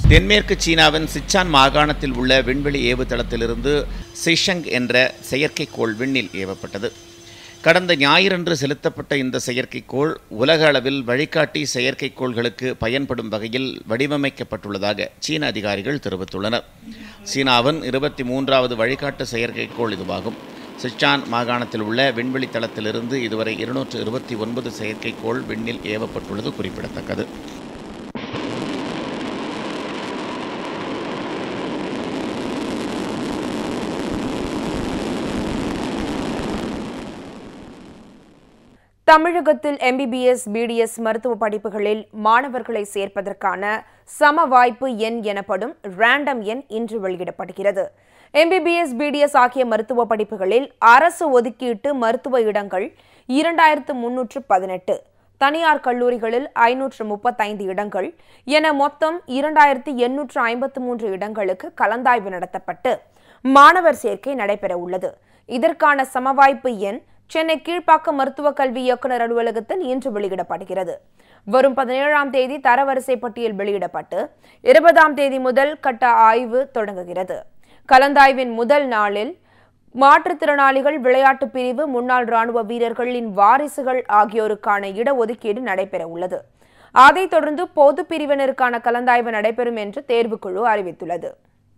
தென்மேற்கு சீனாவின் சிச்சான் மாகாணத்தில் உள்ள விண்வெளி ஏவுதளத்திலிருந்து சிஷங் என்ற செயற்கைக்கோள் விண்ணில் ஏவப்பட்டது கடந்த ஞாயிறன்று செலுத்தப்பட்ட இந்த செயற்கைக்கோள் உலக அளவில் வழிகாட்டி செயற்கைக்கோள்களுக்கு பயன்படும் வகையில் வடிவமைக்கப்பட்டுள்ளதாக சீன அதிகாரிகள் தெரிவித்துள்ளனர் சீனாவின் இருபத்தி மூன்றாவது வழிகாட்டு செயற்கைக்கோள் இதுவாகும் சிச்சான் மாகாணத்தில் உள்ள விண்வெளி தளத்திலிருந்து இதுவரை இருநூற்று இருபத்தி ஒன்பது செயற்கைக்கோள் விண்ணில் ஏவப்பட்டுள்ளது குறிப்பிடத்தக்கது தமிழகத்தில் எம்பிபிஎஸ் பிடிஎஸ் மருத்துவ படிப்புகளில் மாணவர்களை சேர்ப்பதற்கான சம வாய்ப்பு எண் எனப்படும் ரேண்டம் எண் இன்று வெளியிடப்படுகிறது எம்பிபிஎஸ் பிடிஎஸ் ஆகிய மருத்துவ படிப்புகளில் அரசு ஒதுக்கீட்டு மருத்துவ இடங்கள் இரண்டாயிரத்து முன்னூற்று பதினெட்டு தனியார் கல்லூரிகளில் ஐநூற்று முப்பத்தைந்து இடங்கள் என மொத்தம் இரண்டாயிரத்தி எண்ணூற்று ஐம்பத்து மூன்று இடங்களுக்கு கலந்தாய்வு நடத்தப்பட்டு மாணவர் சேர்க்கை நடைபெற உள்ளது இதற்கான சமவாய்ப்பு எண் சென்னை கீழ்ப்பாக்கம் மருத்துவக் கல்வி இயக்குநர் அலுவலகத்தில் இன்று வெளியிடப்படுகிறது வரும் பதினேழாம் தேதி தரவரிசை பட்டியல் வெளியிடப்பட்டு இருபதாம் தேதி முதல் கட்ட ஆய்வு தொடங்குகிறது கலந்தாய்வின் முதல் நாளில் மாற்றுத்திறனாளிகள் விளையாட்டு பிரிவு முன்னாள் ராணுவ வீரர்களின் வாரிசுகள் ஆகியோருக்கான இடஒதுக்கீடு நடைபெற உள்ளது அதைத் தொடர்ந்து பொது பிரிவினருக்கான கலந்தாய்வு நடைபெறும் என்று தேர்வுக்குழு அறிவித்துள்ளது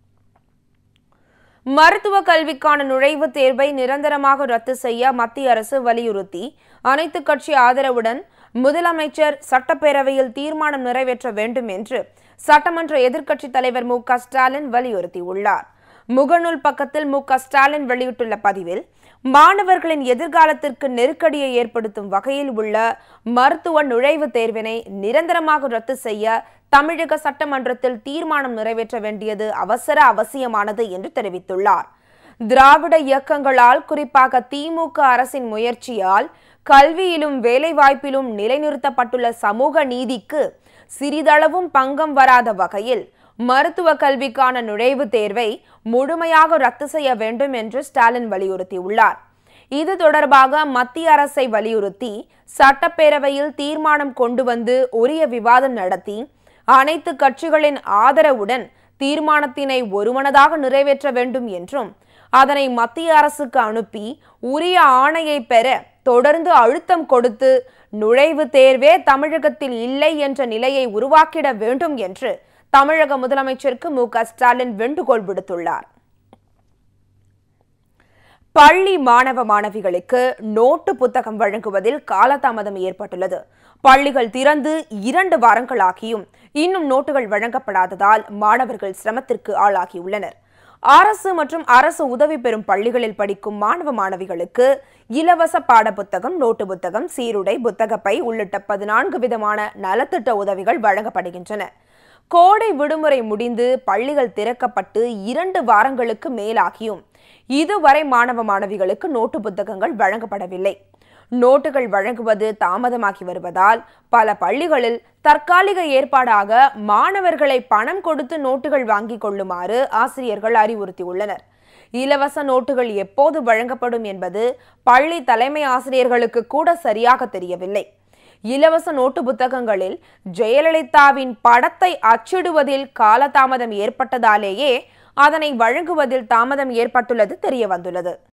மருத்துவ கல்விக்கான நுழைவுத் தேர்வை நிரந்தரமாக ரத்து செய்ய மத்திய அரசு வலியுறுத்தி அனைத்துக் கட்சி ஆதரவுடன் முதலமைச்சர் சட்டப்பேரவையில் தீர்மானம் நிறைவேற்ற வேண்டும் என்று சட்டமன்ற எதிர்க்கட்சித் தலைவர் மு க ஸ்டாலின் வலியுறுத்தியுள்ளார் முகநூல் பக்கத்தில் மு க ஸ்டாலின் வெளியிட்டுள்ள பதிவில் மாணவர்களின் எதிர்காலத்திற்கு நெருக்கடியை ஏற்படுத்தும் வகையில் உள்ள மருத்துவ நுழைவுத் தேர்வினை நிரந்தரமாக ரத்து செய்ய தமிழக சட்டமன்றத்தில் தீர்மானம் நிறைவேற்ற வேண்டியது அவசர அவசியமானது என்று தெரிவித்துள்ளார் திராவிட இயக்கங்களால் குறிப்பாக திமுக அரசின் முயற்சியால் கல்வியிலும் வேலைவாய்ப்பிலும் நிலைநிறுத்தப்பட்டுள்ள சமூக நீதிக்கு சிறிதளவும் பங்கம் வராத வகையில் மருத்துவ கல்விக்கான நுழைவுத் தேர்வை முழுமையாக ரத்து செய்ய வேண்டும் என்று ஸ்டாலின் வலியுறுத்தியுள்ளார் இது தொடர்பாக மத்திய அரசை வலியுறுத்தி சட்டப்பேரவையில் தீர்மானம் கொண்டு வந்து உரிய விவாதம் நடத்தி அனைத்து கட்சிகளின் ஆதரவுடன் தீர்மானத்தினை ஒருமனதாக நிறைவேற்ற வேண்டும் என்றும் அதனை மத்திய அரசுக்கு அனுப்பி உரிய ஆணையை பெற தொடர்ந்து அழுத்தம் கொடுத்து நுழைவுத் தேர்வே தமிழகத்தில் இல்லை என்ற நிலையை உருவாக்கிட வேண்டும் என்று தமிழக முதலமைச்சருக்கு மு க ஸ்டாலின் வேண்டுகோள் விடுத்துள்ளார் பள்ளி மாணவ மாணவிகளுக்கு நோட்டு புத்தகம் வழங்குவதில் காலதாமதம் ஏற்பட்டுள்ளது பள்ளிகள் திறந்து இரண்டு வாரங்களாகியும் இன்னும் நோட்டுகள் வழங்கப்படாததால் மாணவர்கள் சிரமத்திற்கு ஆளாகியுள்ளனர் அரசு மற்றும் அரசு உதவி பெறும் பள்ளிகளில் படிக்கும் மாணவ மாணவிகளுக்கு இலவச பாடப்புத்தகம் நோட்டு புத்தகம் சீருடை புத்தகப்பை உள்ளிட்ட பதினான்கு விதமான நலத்திட்ட உதவிகள் வழங்கப்படுகின்றன கோடை விடுமுறை முடிந்து பள்ளிகள் திறக்கப்பட்டு இரண்டு வாரங்களுக்கு மேலாகியும் இதுவரை மாணவ மாணவிகளுக்கு நோட்டு புத்தகங்கள் வழங்கப்படவில்லை நோட்டுகள் வழங்குவது தாமதமாகி வருவதால் பல பள்ளிகளில் தற்காலிக ஏற்பாடாக மாணவர்களை பணம் கொடுத்து நோட்டுகள் வாங்கிக் கொள்ளுமாறு ஆசிரியர்கள் அறிவுறுத்தியுள்ளனர் இலவச நோட்டுகள் எப்போது வழங்கப்படும் என்பது பள்ளி தலைமை ஆசிரியர்களுக்கு கூட சரியாக தெரியவில்லை இலவச நோட்டு புத்தகங்களில் ஜெயலலிதாவின் படத்தை அச்சிடுவதில் காலதாமதம் ஏற்பட்டதாலேயே அதனை வழங்குவதில் தாமதம் ஏற்பட்டுள்ளது தெரிய வந்துள்ளது